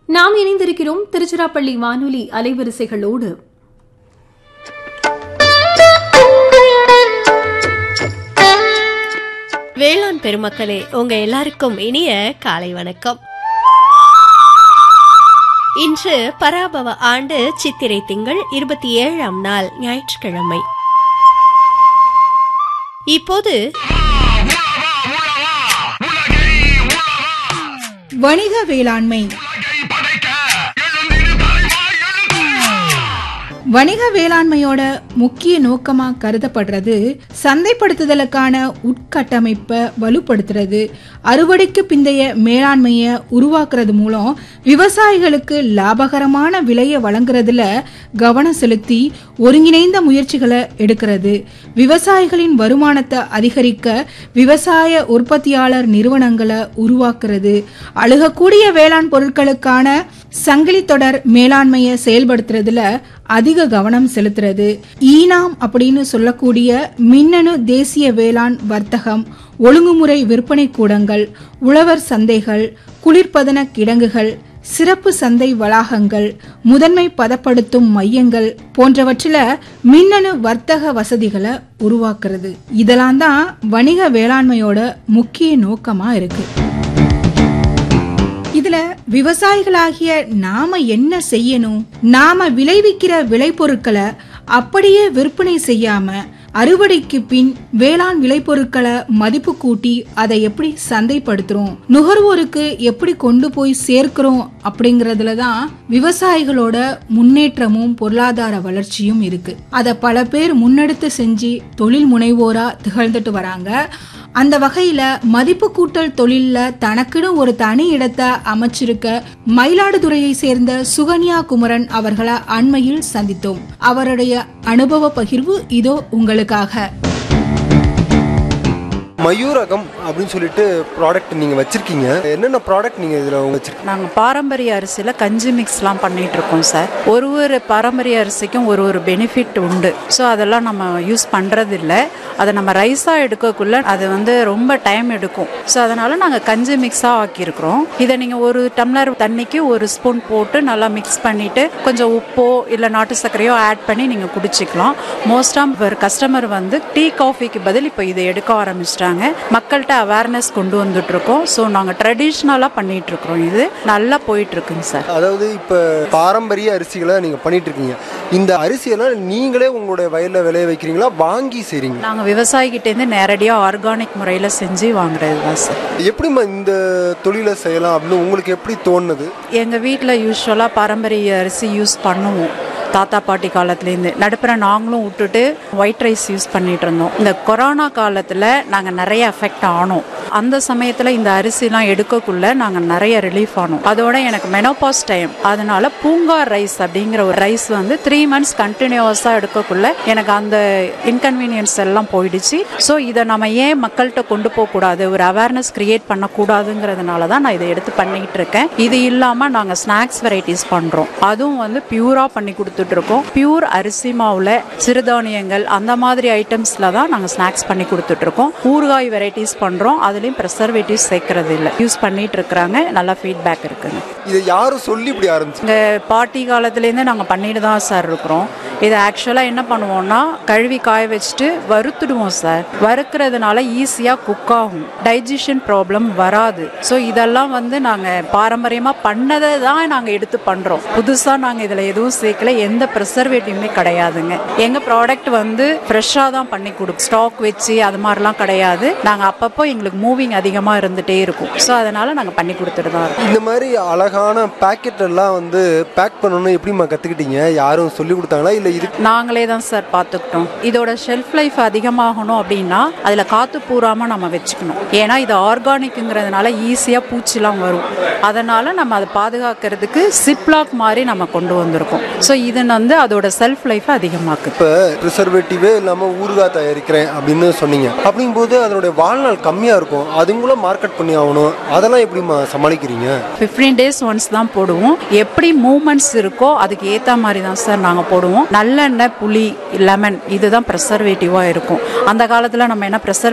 நாம் இணைந்திருக்கிறோம் திருச்சிராப்பள்ளி வானொலி அலைவரிசைகளோடு வேளாண் பெருமக்களே உங்க எல்லாருக்கும் இனிய காலை வணக்கம் இன்று பராபவ ஆண்டு சித்திரை திங்கள் இருபத்தி ஏழாம் நாள் ஞாயிற்றுக்கிழமை இப்போது வணிக வேளாண்மை வணிக வேளாண்மையோட முக்கிய நோக்கமா கருதப்படுறது சந்தைப்படுத்துதலுக்கான உட்கட்டமைப்பை வலுப்படுத்துறது அறுவடைக்கு பிந்தைய மேலாண்மையை உருவாக்குறது மூலம் விவசாயிகளுக்கு லாபகரமான விலையை வழங்குறதுல கவனம் செலுத்தி ஒருங்கிணைந்த முயற்சிகளை எடுக்கிறது விவசாயிகளின் வருமானத்தை அதிகரிக்க விவசாய உற்பத்தியாளர் நிறுவனங்களை உருவாக்குறது அழுகக்கூடிய வேளாண் பொருட்களுக்கான சங்கிலி தொடர் மேலாண்மையை செயல்படுத்துறதுல அதிக கவனம் செலுத்துறது ஈனாம் அப்படின்னு சொல்லக்கூடிய மின்னணு தேசிய வேளாண் வர்த்தகம் ஒழுங்குமுறை விற்பனை கூடங்கள் உழவர் சந்தைகள் குளிர்பதன கிடங்குகள் சிறப்பு சந்தை வளாகங்கள் முதன்மை பதப்படுத்தும் மையங்கள் போன்றவற்றில மின்னணு வர்த்தக வசதிகளை உருவாக்குறது இதெல்லாம் தான் வணிக வேளாண்மையோட முக்கிய நோக்கமா இருக்கு இதுல விவசாயிகளாகிய நாம என்ன செய்யணும் நாம விளைவிக்கிற விளைபொருட்களை அப்படியே விற்பனை செய்யாம அறுவடைக்கு பின் வேளாண் விளைபொருட்களை மதிப்பு கூட்டி அதை எப்படி சந்தைப்படுத்துறோம் நுகர்வோருக்கு எப்படி கொண்டு போய் சேர்க்கிறோம் அப்படிங்கறதுல தான் விவசாயிகளோட முன்னேற்றமும் பொருளாதார வளர்ச்சியும் இருக்கு அதை பல பேர் முன்னெடுத்து செஞ்சு தொழில் முனைவோரா திகழ்ந்துட்டு வராங்க அந்த வகையில மதிப்பு கூட்டல் தொழில்ல தனக்குன்னு ஒரு தனி இடத்தை அமைச்சிருக்க மயிலாடுதுறையை சேர்ந்த சுகன்யா குமரன் அவர்களை அண்மையில் சந்தித்தோம் அவருடைய அனுபவ பகிர்வு இதோ உங்களுக்காக மயூரகம் அப்படின்னு சொல்லிட்டு ப்ராடக்ட் நீங்க வச்சிருக்கீங்க என்னென்ன ப்ராடக்ட் நீங்க இதுல வச்சிருக்கீங்க நாங்கள் பாரம்பரிய அரிசியில் கஞ்சி மிக்ஸ்லாம் பண்ணிட்டு இருக்கோம் சார் ஒரு ஒரு பாரம்பரிய அரிசிக்கும் ஒரு ஒரு பெனிஃபிட் உண்டு ஸோ அதெல்லாம் நம்ம யூஸ் பண்ணுறது இல்லை அதை நம்ம ரைஸாக எடுக்கக்குள்ள அது வந்து ரொம்ப டைம் எடுக்கும் ஸோ அதனால நாங்கள் கஞ்சி மிக்ஸாக ஆக்கியிருக்கிறோம் இதை நீங்கள் ஒரு டம்ளர் தண்ணிக்கு ஒரு ஸ்பூன் போட்டு நல்லா மிக்ஸ் பண்ணிட்டு கொஞ்சம் உப்போ இல்லை நாட்டு சர்க்கரையோ ஆட் பண்ணி நீங்கள் குடிச்சிக்கலாம் மோஸ்டாக ஒரு கஸ்டமர் வந்து டீ காஃபிக்கு பதில் இப்போ இதை எடுக்க ஆரம்பிச்சிட்டாங்க மக்கள்கிட்ட அவேர்னஸ் கொண்டு வந்துட்டு இருக்கோம் ஸோ நாங்கள் ட்ரெடிஷ்னலாக பண்ணிட்டு இருக்கிறோம் இது நல்லா போயிட்டு இருக்குங்க சார் அதாவது இப்ப பாரம்பரிய அரிசிகளை நீங்க பண்ணிட்டு இருக்கீங்க இந்த அரிசியெல்லாம் நீங்களே உங்களுடைய வயல்ல விளைய வைக்கிறீங்களா வாங்கி செய்றீங்களா நாங்கள் விவசாயிகிட்டேருந்து நேரடியாக ஆர்கானிக் முறையில் செஞ்சு வாங்குறது தான் சார் எப்படிம்மா இந்த தொழிலை செய்யலாம் அப்படின்னு உங்களுக்கு எப்படி தோணுது எங்கள் வீட்டில் யூஸ்வலாக பாரம்பரிய அரிசி யூஸ் பண்ணுவோம் தாத்தா பாட்டி காலத்துலேருந்து நடுப்புற நாங்களும் விட்டுட்டு ஒயிட் ரைஸ் யூஸ் பண்ணிட்டு இருந்தோம் இந்த கொரோனா காலத்தில் நாங்கள் நிறைய அஃபெக்ட் ஆனோம் அந்த சமயத்தில் இந்த அரிசிலாம் எடுக்கக்குள்ள நாங்கள் நிறைய ரிலீஃப் ஆனோம் அதோட எனக்கு மெனோபாஸ் டைம் அதனால பூங்கார் ரைஸ் அப்படிங்கிற ஒரு ரைஸ் வந்து த்ரீ மந்த்ஸ் கண்டினியூஸாக எடுக்கக்குள்ள எனக்கு அந்த இன்கன்வீனியன்ஸ் எல்லாம் போயிடுச்சு ஸோ இதை நம்ம ஏன் மக்கள்கிட்ட கொண்டு போகக்கூடாது ஒரு அவேர்னஸ் கிரியேட் பண்ணக்கூடாதுங்கிறதுனால தான் நான் இதை எடுத்து பண்ணிக்கிட்டு இருக்கேன் இது இல்லாமல் நாங்கள் ஸ்நாக்ஸ் வெரைட்டிஸ் பண்ணுறோம் அதுவும் வந்து பியூராக பண்ணி கொடுத்துட்டு இருக்கோம் பியூர் அரிசி மாவில் சிறுதானியங்கள் அந்த மாதிரி ஐட்டம்ஸில் தான் நாங்கள் ஸ்நாக்ஸ் பண்ணி கொடுத்துட்டு இருக்கோம் ஊறுகாய் வெரைட்டிஸ் பண்ணுறோம் அதுலேயும் ப்ரெசர்வேட்டிவ்ஸ் சேர்க்கறது இல்லை யூஸ் பண்ணிட்டு இருக்கிறாங்க நல்லா ஃபீட்பேக் இருக்குங்க இதை யாரும் சொல்லி இப்படி ஆரம்பிச்சு எங்கள் பாட்டி காலத்துலேருந்தே நாங்கள் பண்ணிட்டு தான் சார் இருக்கிறோம் இதை ஆக்சுவலாக என்ன பண்ணுவோம்னா கழுவி காய வச்சுட்டு வறுத்துடுவோம் சார் வறுக்கிறதுனால ஈஸியாக குக் ஆகும் டைஜஷன் ப்ராப்ளம் வராது ஸோ இதெல்லாம் வந்து நாங்கள் பாரம்பரியமாக பண்ணதை தான் நாங்கள் எடுத்து பண்ணுறோம் புதுசாக நாங்கள் இதில் எதுவும் சேர்க்கல எந்த ப்ரிசர்வேட்டிவுமே கிடையாதுங்க எங்கள் ப்ராடக்ட் வந்து ஃப்ரெஷ்ஷாக தான் பண்ணி கொடுக்கும் ஸ்டாக் வச்சு அது மாதிரிலாம் கிடையாது நாங்கள் அப்பப்போ எங்களுக்கு மூவிங் அதிகமாக இருந்துகிட்டே இருக்கும் ஸோ அதனால் நாங்கள் பண்ணி கொடுத்துட்டு தான் இருக்கோம் இந்த மாதிரி அழகான பாக்கெட் எல்லாம் வந்து பேக் பண்ணணும் எப்படிம்மா கத்துக்கிட்டீங்க யாரும் சொல்லி கொடுத்தாங்களா இல்ல இது நாங்களே தான் சார் பார்த்துக்கிட்டோம் இதோட ஷெல்ஃப் லைஃப் அதிகமாகணும் அப்படின்னா அதில் காற்று பூராமல் நம்ம வச்சுக்கணும் ஏன்னா இது ஆர்கானிக்குங்கிறதுனால ஈஸியாக பூச்சிலாம் வரும் அதனால் நம்ம அதை பாதுகாக்கிறதுக்கு சிப்லாக் மாதிரி நம்ம கொண்டு வந்திருக்கோம் ஸோ இது வந்து அதோட செல்ஃப் லைஃப்பை அதிகமாக்குது இப்போ ப்ரிசர்வேட்டிவே இல்லாமல் ஊறுகாய் தயாரிக்கிறேன் அப்படின்னு சொன்னீங்க அப்படிங்கும்போது அதனுடைய வாழ்நாள் கம்மியாக இருக்கும் அதுங்களும் மார்க்கெட் பண்ணி ஆகணும் அதெல்லாம் எப்படிம்மா சமாளிக்கிறீங்க ஃபிஃப்டீன் டேஸ் ஒன்ஸ் தான் போடுவோம் எப்படி மூமெண்ட்ஸ் இருக்கோ அதுக்கு ஏற்ற மாதிரி தான் சார் நாங்கள் போடுவோம் நல்லெண்ணெய் புளி லெமன் இதுதான் ப்ரெசர்வேட்டிவாக இருக்கும் அந்த காலத்தில் நம்ம என்ன ப்ரெசர்